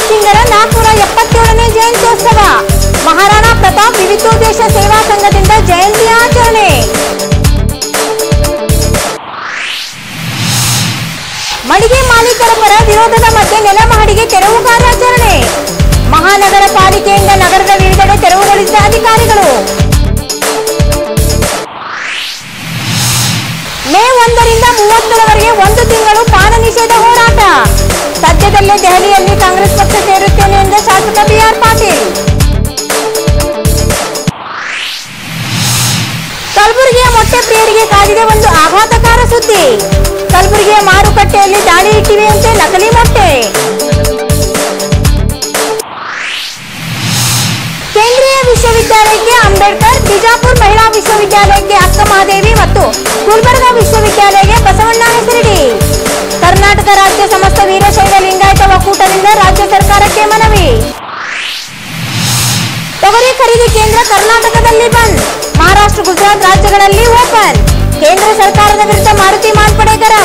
ಪ್ರತಾಪ್ ಸಿಂಗರ ನಾಲ್ಕುನೂರ ಎಪ್ಪತ್ತೇಳನೇ ಜಯಂತ್ಯೋತ್ಸವ ಮಹಾರಾಣಾ ಪ್ರತಾಪ್ ವಿವಿಧೋದ್ದೇಶ ಸೇವಾ ಸಂಘದಿಂದ ಜಯಂತಿ ಆಚರಣೆ ಮಳಿಗೆ ಮಾಲೀಕರ ಪರ ವಿರೋಧದ ಮಧ್ಯೆ ನೆಲ ಮಹಡಿಗೆ ತೆರವು ಕಾರ್ಯಾಚರಣೆ ಮಹಾನಗರ ಪಾಲಿಕೆಯಿಂದ ನಗರದ ವಿವಿಧೆಡೆ ತೆರವುಗೊಳಿಸಿದ ಅಧಿಕಾರಿಗಳು ಮೇ ಒಂದರಿಂದ ಮೂವತ್ತರವರೆಗೆ ಒಂದು ತಿಂಗಳು ಪಾನ ನಿಷೇಧ ಹೋರಾಟ ಸದ್ಯದಲ್ಲೇ ದೆಹಲಿಯಲ್ಲಿ ಕಾಂಗ್ರೆಸ್ ಪಕ್ಷ ಸೇರುತ್ತೇನೆ ಎಂದ ಶಾಸಕ ಬಿಆರ್ ಪಾಟೀಲ್ ಕಲಬುರಗಿಯ ಮೊಟ್ಟೆ ಪ್ರಿಯರಿಗೆ ಕಾದಿದೆ ಒಂದು ಆಘಾತಕಾರ ಸುದ್ದಿ ಕಲಬುರಗಿಯ ಮಾರುಕಟ್ಟೆಯಲ್ಲಿ ದಾಳಿ ಇಟ್ಟಿವೆಯಂತೆ ನಕಲಿ ಮೊಟ್ಟೆ ಕೇಂದ್ರೀಯ ವಿಶ್ವವಿದ್ಯಾಲಯಕ್ಕೆ ಅಂಬೇಡ್ಕರ್ ಬಿಜಾಪುರ ಮಹಿಳಾ ವಿಶ್ವವಿದ್ಯಾಲಯಕ್ಕೆ ಅಕ್ಕ ಮಹಾದೇವಿ ಮತ್ತು ಗುಲ್ಬರ್ಗಾ ವಿಶ್ವವಿದ್ಯಾಲಯಕ್ಕೆ ಬಸವಣ್ಣ ಹೆಸರಿಡಿ ಕರ್ನಾಟಕ ರಾಜ್ಯ ಸಮಸ್ತ ವೀರಶೈವ ಲಿಂಗಾಯತ ಒಕ್ಕೂಟದಿಂದ ರಾಜ್ಯ ಸರ್ಕಾರಕ್ಕೆ ಮನವಿ ತೊಗರಿ ಖರೀದಿ ಕೇಂದ್ರ ಕರ್ನಾಟಕದಲ್ಲಿ ಬಂದ್ ಮಹಾರಾಷ್ಟ್ರ ಗುಜರಾತ್ ರಾಜ್ಯಗಳಲ್ಲಿ ಓಪನ್ ಕೇಂದ್ರ ಸರ್ಕಾರದ ವಿರುದ್ಧ ಮಾರುತಿ ಮಾರ್ಪಡೆ ಗರಂ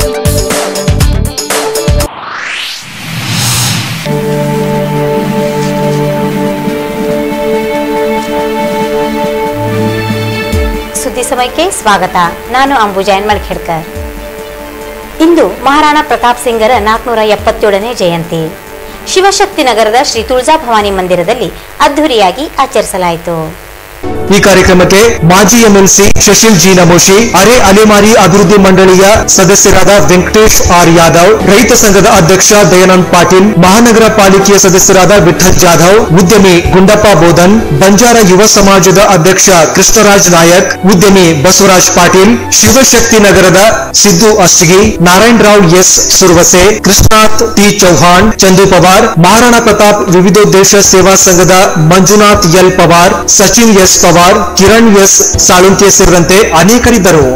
ಸುದ್ದಿ ಸಮಯಕ್ಕೆ ಸ್ವಾಗತ ನಾನು ಅಂಬುಜಾ ಮಲ್ಖೇಡ್ಕರ್ ಇಂದು ಮಹಾರಾಣಾ ಪ್ರತಾಪ್ ಸಿಂಗರ ನಾಲ್ಕುನೂರ ಎಪ್ಪತ್ತೇಳನೇ ಜಯಂತಿ ಶಿವಶಕ್ತಿ ನಗರದ ಶ್ರೀ ತುಳಜಾ ಭವಾನಿ ಮಂದಿರದಲ್ಲಿ ಅದ್ದೂರಿಯಾಗಿ ಆಚರಿಸಲಾಯಿತು ಈ ಕಾರ್ಯಕ್ರಮಕ್ಕೆ ಮಾಜಿ ಎಂಎಲ್ಸಿ ಶಶಿಲ್ ಜಿ ನಮೋಶಿ ಅರೆ ಅಲೆಮಾರಿ ಅಭಿವೃದ್ಧಿ ಮಂಡಳಿಯ ಸದಸ್ಯರಾದ ವೆಂಕಟೇಶ್ ಆರ್ ಯಾದವ್ ರೈತ ಸಂಘದ ಅಧ್ಯಕ್ಷ ದಯಾನಂದ್ ಪಾಟೀಲ್ ಮಹಾನಗರ ಪಾಲಿಕೆಯ ಸದಸ್ಯರಾದ ವಿಠಲ್ ಜಾಧವ್ ಉದ್ಯಮಿ ಗುಂಡಪ್ಪ ಬೋಧನ್ ಬಂಜಾರ ಯುವ ಸಮಾಜದ ಅಧ್ಯಕ್ಷ ಕೃಷ್ಣರಾಜ್ ನಾಯಕ್ ಉದ್ಯಮಿ ಬಸವರಾಜ್ ಪಾಟೀಲ್ ಶಿವಶಕ್ತಿ ನಗರದ ಸಿದ್ದು ಅಸ್ಟಗಿ ನಾರಾಯಣ್ ರಾವ್ ಎಸ್ ಸುರ್ವಸೆ ಕೃಷ್ಣನಾಥ್ ಟಿ ಚೌಹಾಣ್ ಚಂದು ಪವಾರ್ ಮಹಾರಾಣಾ ಪ್ರತಾಪ್ ವಿವಿಧೋದ್ದೇಶ ಸೇವಾ ಸಂಘದ Manjunath L Pawar Sachin S Pawar Kiran S Salunke ಸೇರಿದಂತೆ ಅನೇಕರಿದ್ದರು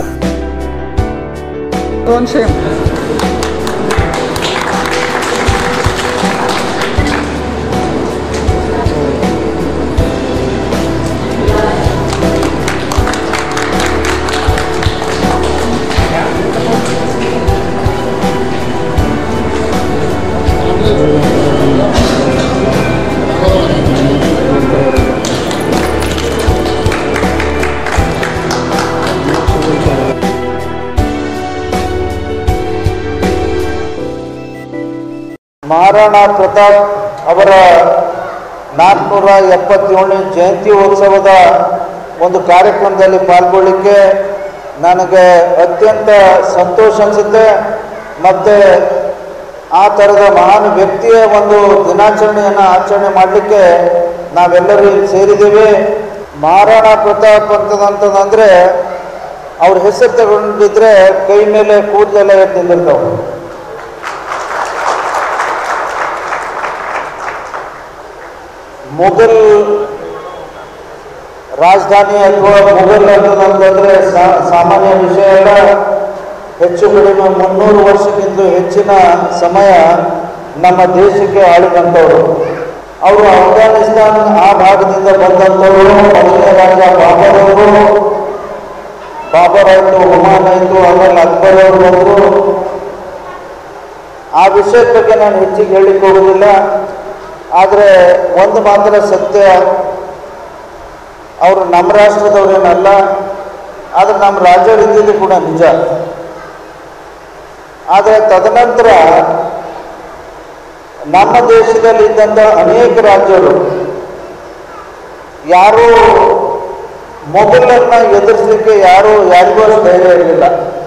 Don't shame. ಮಹಾರಾಣಾ ಪ್ರತಾಪ್ ಅವರ ನಾಲ್ಕುನೂರ ಎಪ್ಪತ್ತೇಳನೇ ಜಯಂತಿ ಉತ್ಸವದ ಒಂದು ಕಾರ್ಯಕ್ರಮದಲ್ಲಿ ಪಾಲ್ಗೊಳ್ಳಿಕ್ಕೆ ನನಗೆ ಅತ್ಯಂತ ಸಂತೋಷ ಅನಿಸುತ್ತೆ ಮತ್ತು ಆ ಥರದ ಮಹಾನ್ ವ್ಯಕ್ತಿಯ ಒಂದು ದಿನಾಚರಣೆಯನ್ನು ಆಚರಣೆ ಮಾಡಲಿಕ್ಕೆ ನಾವೆಲ್ಲರೂ ಇಲ್ಲಿ ಸೇರಿದ್ದೇವೆ ಮಹಾರಾಣಾ ಪ್ರತಾಪ್ ಅಂತದಂತಂದರೆ ಅವ್ರ ಹೆಸರು ತಗೊಂಡಿದ್ರೆ ಕೈ ಮೇಲೆ ಕೂದಲೆಲ್ಲ ಎದ್ದು ನಿಂದಿರ್ತಾವೆ ಮುಘಲ್ ರಾಜಧಾನಿ ಅಥವಾ ಮುಘಲ್ ಅಂತಂದ್ರೆ ಸಾ- ಸಾಮಾನ್ಯ ವಿಷಯ ಅಲ್ಲ ಹೆಚ್ಚು ಕಡಿಮೆ ಮುನ್ನೂರು ವರ್ಷಕ್ಕಿಂತ ಹೆಚ್ಚಿನ ಸಮಯ ನಮ್ಮ ದೇಶಕ್ಕೆ ಆಳಿದಂಥವ್ರು ಅವರು ಅಫ್ಘಾನಿಸ್ತಾನ್ ಆ ಭಾಗದಿಂದ ಬಂದಂಥವರು ಮೊದಲನೇ ರಾಜ ಬಾಬರ್ ಅವರು ಬಾಬರ್ ಆಯಿತು ಹುಮಾನ್ ಆಯಿತು ಆಮೇಲೆ ಅಕ್ಬರ್ ಅವರು ಬಂದರು ಆ ವಿಷಯದ ಬಗ್ಗೆ ನಾನು ಹೆಚ್ಚಿಗೆ ಹೇಳಲಿಕ್ಕೆ ಹೋಗೋದಿಲ್ಲ ಆದರೆ ಒಂದು ಮಾತ್ರ ಸತ್ಯ ಅವರು ನಮ್ಮ ರಾಷ್ಟ್ರದವರೇನಲ್ಲ ಆದರೆ ನಮ್ಮ ರಾಜ್ಯರು ಇದ್ದಿದ್ದು ಕೂಡ ನಿಜ ಆದರೆ ತದನಂತರ ನಮ್ಮ ದೇಶದಲ್ಲಿ ಇದ್ದಂಥ ಅನೇಕ ರಾಜ್ಯರು ಯಾರೂ ಮೊಘಲನ್ನ ಎದುರಿಸಲಿಕ್ಕೆ ಯಾರೂ ಯಾರಿಗೂ ಅಷ್ಟು ಧೈರ್ಯ ಇರಲಿಲ್ಲ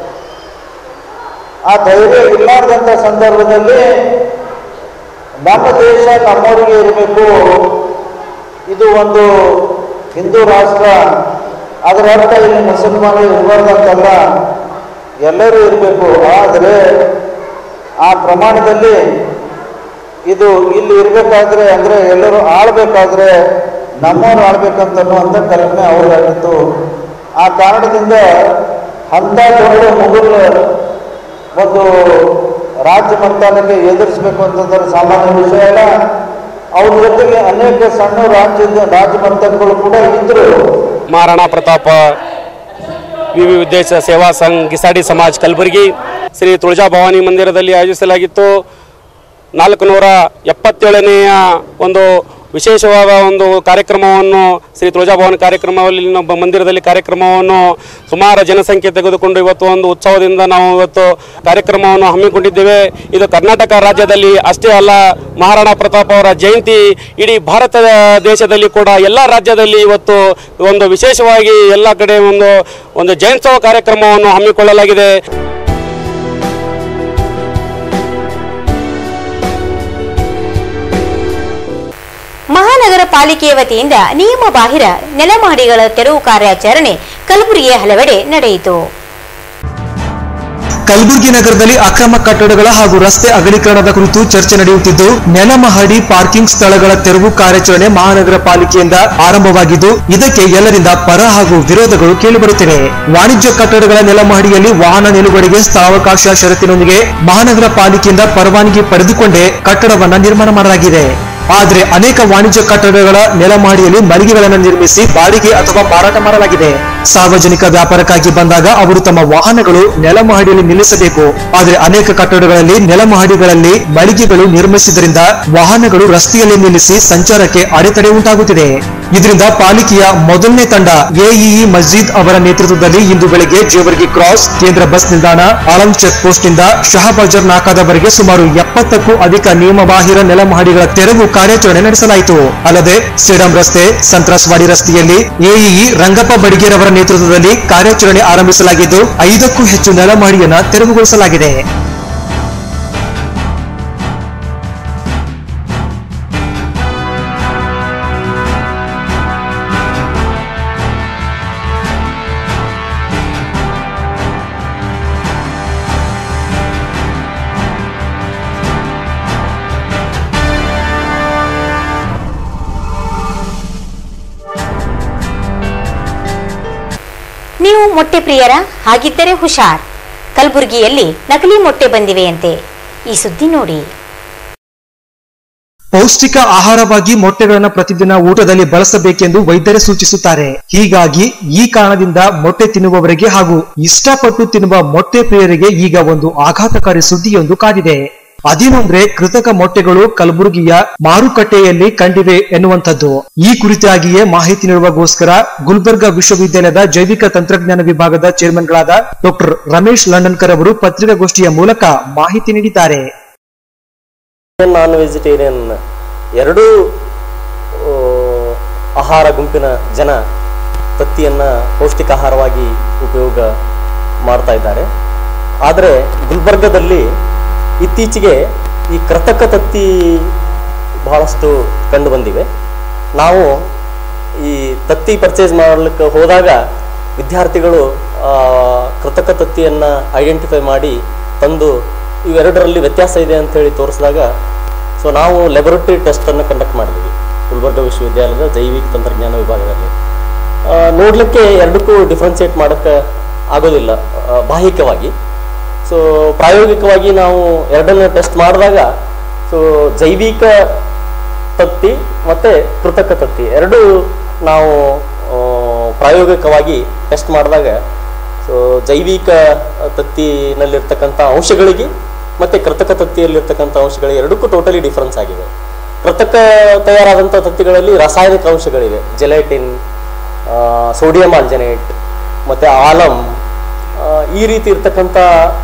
ಆ ಧೈರ್ಯ ಇಲ್ಲಾರ್ದಂಥ ಸಂದರ್ಭದಲ್ಲಿ ನಮ್ಮ ದೇಶ ನಮ್ಮವರಿಗೆ ಇರಬೇಕು ಇದು ಒಂದು ಹಿಂದೂ ರಾಷ್ಟ್ರ ಅದರ ಅರ್ಥ ಇಲ್ಲಿ ಮುಸಲ್ಮಾನರು ಇರಬಾರ್ದಂತಲ್ಲ ಎಲ್ಲರೂ ಇರಬೇಕು ಆದರೆ ಆ ಪ್ರಮಾಣದಲ್ಲಿ ಇದು ಇಲ್ಲಿ ಇರಬೇಕಾದ್ರೆ ಅಂದರೆ ಎಲ್ಲರೂ ಆಳ್ಬೇಕಾದ್ರೆ ನಮ್ಮವ್ರು ಆಳ್ಬೇಕಂತ ಅನ್ನುವಂಥ ಕಲ್ಪನೆ ಅವ್ರಿಗಾಗಿತ್ತು ಆ ಕಾರಣದಿಂದ ಅಂಥ ದೊಡ್ಡ ಮುಗುಲ್ ಒಂದು ರಾಜ್ಯ ಮತದಾನಕ್ಕೆ ಎದುರಿಸಬೇಕು ಅಂತಂದ್ರೆ ಸಾಮಾನ್ಯ ವಿಷಯ ಅಲ್ಲ ಅವ್ರ ಜೊತೆಗೆ ಅನೇಕ ಸಣ್ಣ ರಾಜ್ಯದ ರಾಜ್ಯ ಮತಗಳು ಕೂಡ ಇದ್ರು महाराणा प्रताप ವಿವಿ ಉದ್ದೇಶ ಸೇವಾ ಸಂಘ ಗಿಸಾಡಿ ಸಮಾಜ್ ಕಲಬುರಗಿ ಶ್ರೀ ತುಳಜಾ ಭವಾನಿ ಮಂದಿರದಲ್ಲಿ ಆಯೋಜಿಸಲಾಗಿತ್ತು ನಾಲ್ಕು ನೂರ ಎಪ್ಪತ್ತೇಳನೆಯ ಒಂದು ವಿಶೇಷವಾದ ಒಂದು ಕಾರ್ಯಕ್ರಮವನ್ನು ಶ್ರೀ ತುಳಜಾಭವನ ಕಾರ್ಯಕ್ರಮದಲ್ಲಿ ನಮ್ಮ ಮಂದಿರದಲ್ಲಿ ಕಾರ್ಯಕ್ರಮವನ್ನು ಸುಮಾರು ಜನಸಂಖ್ಯೆ ತೆಗೆದುಕೊಂಡು ಇವತ್ತು ಒಂದು ಉತ್ಸವದಿಂದ ನಾವು ಇವತ್ತು ಕಾರ್ಯಕ್ರಮವನ್ನು ಹಮ್ಮಿಕೊಂಡಿದ್ದೇವೆ ಇದು ಕರ್ನಾಟಕ ರಾಜ್ಯದಲ್ಲಿ ಅಷ್ಟೇ ಅಲ್ಲ ಮಹಾರಾಣಾ ಪ್ರತಾಪ್ ಅವರ ಜಯಂತಿ ಇಡೀ ಭಾರತ ದೇಶದಲ್ಲಿ ಕೂಡ ಎಲ್ಲ ರಾಜ್ಯದಲ್ಲಿ ಇವತ್ತು ಒಂದು ವಿಶೇಷವಾಗಿ ಎಲ್ಲ ಕಡೆ ಒಂದು ಒಂದು ಜಯಂತ್ಸವ ಕಾರ್ಯಕ್ರಮವನ್ನು ಹಮ್ಮಿಕೊಳ್ಳಲಾಗಿದೆ ಮಹಾನಗರ ಪಾಲಿಕೆಯ ವತಿಯಿಂದ ನಿಯಮ ಬಾಹಿರ ನೆಲಮಹಡಿಗಳ ತೆರವು ಕಾರ್ಯಾಚರಣೆ ಕಲಬುರಗಿಯ ಹಲವೆಡೆ ನಡೆಯಿತು ಕಲಬುರಗಿ ನಗರದಲ್ಲಿ ಅಕ್ರಮ ಕಟ್ಟಡಗಳ ಹಾಗೂ ರಸ್ತೆ ಅಗಲೀಕರಣದ ಕುರಿತು ಚರ್ಚೆ ನಡೆಯುತ್ತಿದ್ದು ನೆಲಮಹಡಿ ಪಾರ್ಕಿಂಗ್ ಸ್ಥಳಗಳ ತೆರವು ಕಾರ್ಯಾಚರಣೆ ಮಹಾನಗರ ಪಾಲಿಕೆಯಿಂದ ಆರಂಭವಾಗಿದ್ದು ಇದಕ್ಕೆ ಎಲ್ಲರಿಂದ ಪರ ಹಾಗೂ ವಿರೋಧಗಳು ಕೇಳಿಬರುತ್ತಿವೆ ವಾಣಿಜ್ಯ ಕಟ್ಟಡಗಳ ನೆಲಮಹಡಿಯಲ್ಲಿ ವಾಹನ ನಿಲುಗಡೆಗೆ ಸ್ಥಳಾವಕಾಶ ಷರತ್ತಿನೊಂದಿಗೆ ಮಹಾನಗರ ಪಾಲಿಕೆಯಿಂದ ಪರವಾನಗಿ ಪಡೆದುಕೊಂಡೇ ಕಟ್ಟಡವನ್ನ ನಿರ್ಮಾಣ ಮಾಡಲಾಗಿದೆ ಆದರೆ ಅನೇಕ ವಾಣಿಜ್ಯ ಕಟ್ಟಡಗಳ ನೆಲಮಹಡಿಯಲ್ಲಿ ಮಳಿಗೆಗಳನ್ನು ನಿರ್ಮಿಸಿ ಬಾಡಿಗೆ ಅಥವಾ ಮಾರಾಟ ಮಾಡಲಾಗಿದೆ ಸಾರ್ವಜನಿಕ ವ್ಯಾಪಾರಕ್ಕಾಗಿ ಬಂದಾಗ ಅವರು ತಮ್ಮ ವಾಹನಗಳು ನೆಲಮಹಡಿಯಲ್ಲಿ ನಿಲ್ಲಿಸಬೇಕು ಆದರೆ ಅನೇಕ ಕಟ್ಟಡಗಳಲ್ಲಿ ನೆಲಮಹಡಿಗಳಲ್ಲಿ ಮಳಿಗೆಗಳು ನಿರ್ಮಿಸಿದ್ರಿಂದ ವಾಹನಗಳು ರಸ್ತೆಯಲ್ಲಿ ನಿಲ್ಲಿಸಿ ಸಂಚಾರಕ್ಕೆ ಅಡೆತಡೆ ಉಂಟಾಗುತ್ತಿದೆ ಇದರಿಂದ ಪಾಲಿಕೆಯ ಮೊದಲನೇ ತಂಡ ಎಇಇ ಮಸ್ಜಿದ್ ಅವರ ನೇತೃತ್ವದಲ್ಲಿ ಇಂದು ಬೆಳಗ್ಗೆ ಜೇವರ್ಗಿ ಕ್ರಾಸ್ ಕೇಂದ್ರ ಬಸ್ ನಿಲ್ದಾಣ ಆಳಂ ಚೆಕ್ ಪೋಸ್ಟ್ ನಿಂದ ಶಹಾಬಜಾರ್ ನಾಕಾದವರೆಗೆ ಸುಮಾರು ಎಪ್ಪತ್ತಕ್ಕೂ ಅಧಿಕ ನಿಯಮಬಾಹಿರ ನೆಲಮಹಡಿಗಳ ತೆರವು ಕಾರ್ಯಾಚರಣೆ ನಡೆಸಲಾಯಿತು ಅಲ್ಲದೆ ಸ್ಟೇಡಿಯಂ ರಸ್ತೆ ಸಂತ್ರಸ್ವಾಡಿ ರಸ್ತೆಯಲ್ಲಿ ಎಇಇ ರಂಗಪ್ಪ ಬಡಿಗೇರ್ ಅವರ ನೇತೃತ್ವದಲ್ಲಿ ಕಾರ್ಯಾಚರಣೆ ಆರಂಭಿಸಲಾಗಿದ್ದು ಐದಕ್ಕೂ ಹೆಚ್ಚು ನೆಲಮಹಡಿಯನ್ನ ತೆರವುಗೊಳಿಸಲಾಗಿದೆ ನೀವು ಮೊಟ್ಟೆ ಪ್ರಿಯರ ಹಾಗಿದ್ದರೆ ಹುಷಾರ್ ಕಲಬುರಗಿಯಲ್ಲಿ ನಕಲಿ ಮೊಟ್ಟೆ ಬಂದಿವೆಯಂತೆ ಈ ಸುದ್ದಿ ನೋಡಿ ಪೌಷ್ಟಿಕ ಆಹಾರವಾಗಿ ಮೊಟ್ಟೆಗಳನ್ನು ಪ್ರತಿದಿನ ಊಟದಲ್ಲಿ ಬಳಸಬೇಕೆಂದು ವೈದ್ಯರೇ ಸೂಚಿಸುತ್ತಾರೆ ಹೀಗಾಗಿ ಈ ಕಾರಣದಿಂದ ಮೊಟ್ಟೆ ತಿನ್ನುವವರಿಗೆ ಹಾಗೂ ಇಷ್ಟಪಟ್ಟು ತಿನ್ನುವ ಮೊಟ್ಟೆ ಪ್ರಿಯರಿಗೆ ಈಗ ಒಂದು ಆಘಾತಕಾರಿ ಸುದ್ದಿಯೊಂದು ಕಾದಿದೆ ಅದೇನೆಂದ್ರೆ ಕೃತಕ ಮೊಟ್ಟೆಗಳು ಕಲಬುರಗಿಯ ಮಾರುಕಟ್ಟೆಯಲ್ಲಿ ಕಂಡಿವೆ ಎನ್ನುವಂಥದ್ದು ಈ ಕುರಿತಾಗಿಯೇ ಮಾಹಿತಿ ನೀಡುವಗೋಸ್ಕರ ಗುಲ್ಬರ್ಗಾ ವಿಶ್ವವಿದ್ಯಾಲಯದ ಜೈವಿಕ ತಂತ್ರಜ್ಞಾನ ವಿಭಾಗದ ಚೇರ್ಮನ್ಗಳಾದ ಡಾಕ್ಟರ್ ರಮೇಶ್ ಲಂಡನ್ಕರ್ ಅವರು ಪತ್ರಿಕಾಗೋಷ್ಠಿಯ ಮೂಲಕ ಮಾಹಿತಿ ನೀಡಿದ್ದಾರೆ ನಾನ್ ವೆಜಿಟೇರಿಯನ್ ಎರಡೂ ಆ, ಆಹಾರ ಗುಂಪಿನ ಜನ ತತ್ತಿಯನ್ನು ಪೌಷ್ಟಿಕ ಆಹಾರವಾಗಿ ಉಪಯೋಗ ಮಾಡ್ತಾ ಇದ್ದಾರೆ ಆದರೆ ಗುಲ್ಬರ್ಗದಲ್ಲಿ ಇತ್ತೀಚೆಗೆ ಈ ಕೃತಕ ತತ್ತಿ ಬಹಳಷ್ಟು ಕಂಡು ಬಂದಿವೆ ನಾವು ಈ ತತ್ತಿ ಪರ್ಚೇಸ್ ಮಾಡಲಿಕ್ಕೆ ಹೋದಾಗ ವಿದ್ಯಾರ್ಥಿಗಳು ಆ, ಕೃತಕ ತತ್ತಿಯನ್ನು ಐಡೆಂಟಿಫೈ ಮಾಡಿ ತಂದು ಇವೆರಡರಲ್ಲಿ ವ್ಯತ್ಯಾಸ ಇದೆ ಅಂತ ಹೇಳಿ ತೋರಿಸಿದಾಗ ಸೊ ನಾವು ಲ್ಯಾಬೊರೇಟರಿ ಟೆಸ್ಟನ್ನು ಕಂಡಕ್ಟ್ ಮಾಡಿದ್ವಿ ಗುಲ್ಬರ್ಗ ವಿಶ್ವವಿದ್ಯಾಲಯದ ಜೈವಿಕ ತಂತ್ರಜ್ಞಾನ ವಿಭಾಗದಲ್ಲಿ ಆ, ನೋಡ್ಲಿಕ್ಕೆ ಎರಡಕ್ಕೂ ಡಿಫ್ರೆನ್ಸಿಯೇಟ್ ಮಾಡೋಕ್ಕೆ ಆಗೋದಿಲ್ಲ ಆ, ಬಾಹಿಕವಾಗಿ ಸೊ ಪ್ರಾಯೋಗಿಕವಾಗಿ ನಾವು ಎರಡನ್ನು ಟೆಸ್ಟ್ ಮಾಡಿದಾಗ ಸೊ ಜೈವಿಕ ತತ್ತಿ ಮತ್ತು ಕೃತಕ ತತ್ತಿ ಎರಡೂ ನಾವು ಆ, ಪ್ರಾಯೋಗಿಕವಾಗಿ ಟೆಸ್ಟ್ ಮಾಡಿದಾಗ ಸೊ ಜೈವಿಕ ತತ್ತಿನಲ್ಲಿರ್ತಕ್ಕಂಥ ಅಂಶಗಳಿಗೆ ಮತ್ತು ಕೃತಕ ತತ್ತಿಯಲ್ಲಿರ್ತಕ್ಕಂಥ ಅಂಶಗಳಿಗೆ ಎರಡಕ್ಕೂ ಟೋಟಲಿ ಡಿಫ್ರೆನ್ಸ್ ಆಗಿದೆ ಕೃತಕ ತಯಾರಾದಂಥ ತತ್ತಿಗಳಲ್ಲಿ ರಾಸಾಯನಿಕ ಅಂಶಗಳಿವೆ ಜೆಲೈಟಿನ್ ಸೋಡಿಯಂ ಆಲ್ಜನೇಟ್ ಮತ್ತು ಆಲಮ್ ಆ, ಈ ರೀತಿ ಇರ್ತಕ್ಕಂಥ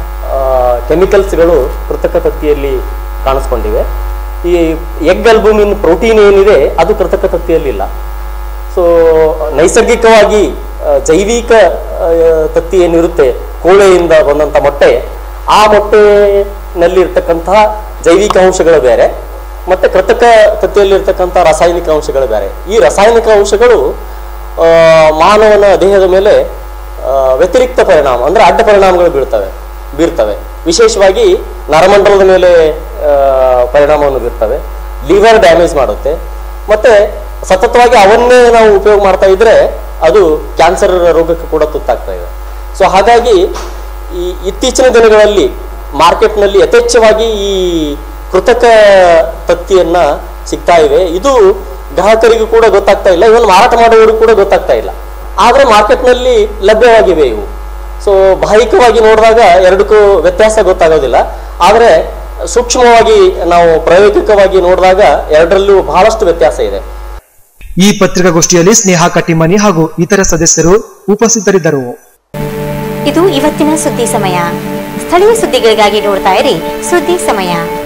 ಕೆಮಿಕಲ್ಸ್ಗಳು ಕೃತಕ ತತ್ತಿಯಲ್ಲಿ ಕಾಣಿಸ್ಕೊಂಡಿವೆ ಈ ಎಗ್ ಅಲ್ಬುಮಿನ್ ಪ್ರೋಟೀನ್ ಏನಿದೆ ಅದು ಕೃತಕ ತತ್ತಿಯಲ್ಲಿಲ್ಲ ಸೊ ನೈಸರ್ಗಿಕವಾಗಿ ಆ, ಜೈವಿಕ ಆ, ತತ್ತಿ ಏನಿರುತ್ತೆ ಕೋಳೆಯಿಂದ ಬಂದಂಥ ಮೊಟ್ಟೆ ಆ ಮೊಟ್ಟೆನಲ್ಲಿ ಇರ್ತಕ್ಕಂತಹ ಜೈವಿಕ ಅಂಶಗಳು ಬೇರೆ ಮತ್ತೆ ಕೃತಕ ತತ್ತಿಯಲ್ಲಿರ್ತಕ್ಕಂಥ ರಾಸಾಯನಿಕ ಅಂಶಗಳು ಬೇರೆ ಈ ರಾಸಾಯನಿಕ ಅಂಶಗಳು ಆ, ಮಾನವನ ದೇಹದ ಮೇಲೆ ಆ, ವ್ಯತಿರಿಕ್ತ ಪರಿಣಾಮ ಅಂದ್ರೆ ಅಡ್ಡ ಪರಿಣಾಮಗಳು ಬೀಳ್ತವೆ ಬೀರ್ತವೆ ವಿಶೇಷವಾಗಿ ನರಮಂಡಲದ ಮೇಲೆ ಆ, ಪರಿಣಾಮವನ್ನು ಬೀರ್ತವೆ ಲಿವರ್ ಡ್ಯಾಮೇಜ್ ಮಾಡುತ್ತೆ ಮತ್ತೆ ಸತತವಾಗಿ ಅವನ್ನೇ ನಾವು ಉಪಯೋಗ ಮಾಡ್ತಾ ಇದ್ರೆ ಅದು ಕ್ಯಾನ್ಸರ್ ರೋಗಕ್ಕೆ ಕೂಡ ತುತ್ತಾಗ್ತಾ ಇದೆ ಸೊ ಹಾಗಾಗಿ ಈ ಇತ್ತೀಚಿನ ದಿನಗಳಲ್ಲಿ ಮಾರ್ಕೆಟ್ನಲ್ಲಿ ಯಥೇಚ್ಛವಾಗಿ ಈ ಕೃತಕ ತತ್ತಿಯನ್ನ ಸಿಗ್ತಾ ಇವೆ ಇದು ಗ್ರಾಹಕರಿಗೂ ಕೂಡ ಗೊತ್ತಾಗ್ತಾ ಇಲ್ಲ ಇವನ್ ಮಾರಾಟ ಮಾಡುವವರಿಗೂ ಕೂಡ ಗೊತ್ತಾಗ್ತಾ ಇಲ್ಲ ಆದ್ರೆ ಮಾರ್ಕೆಟ್ನಲ್ಲಿ ಲಭ್ಯವಾಗಿವೆ ಇವು ಸೊ ಬಾಹಿಕವಾಗಿ ನೋಡಿದಾಗ ಎರಡಕ್ಕೂ ವ್ಯತ್ಯಾಸ ಗೊತ್ತಾಗೋದಿಲ್ಲ ಆದರೆ ಸೂಕ್ಷ್ಮವಾಗಿ ನಾವು ಪ್ರಾಯೋಗಿಕವಾಗಿ ನೋಡಿದಾಗ ಎರಡರಲ್ಲೂ ಬಹಳಷ್ಟು ವ್ಯತ್ಯಾಸ ಇದೆ ಈ ಪತ್ರಿಕಾಗೋಷ್ಠಿಯಲ್ಲಿ ಸ್ನೇಹ ಕಟ್ಟಿಮನಿ ಹಾಗೂ ಇತರ ಸದಸ್ಯರು ಉಪಸ್ಥಿತರಿದ್ದರು ಇದು ಇವತ್ತಿನ ಸುದ್ದಿ ಸಮಯ ಸ್ಥಳೀಯ ಸುದ್ದಿಗಳಿಗಾಗಿ ನೋಡ್ತಾ ಇರಿ ಸುದ್ದಿ ಸಮಯ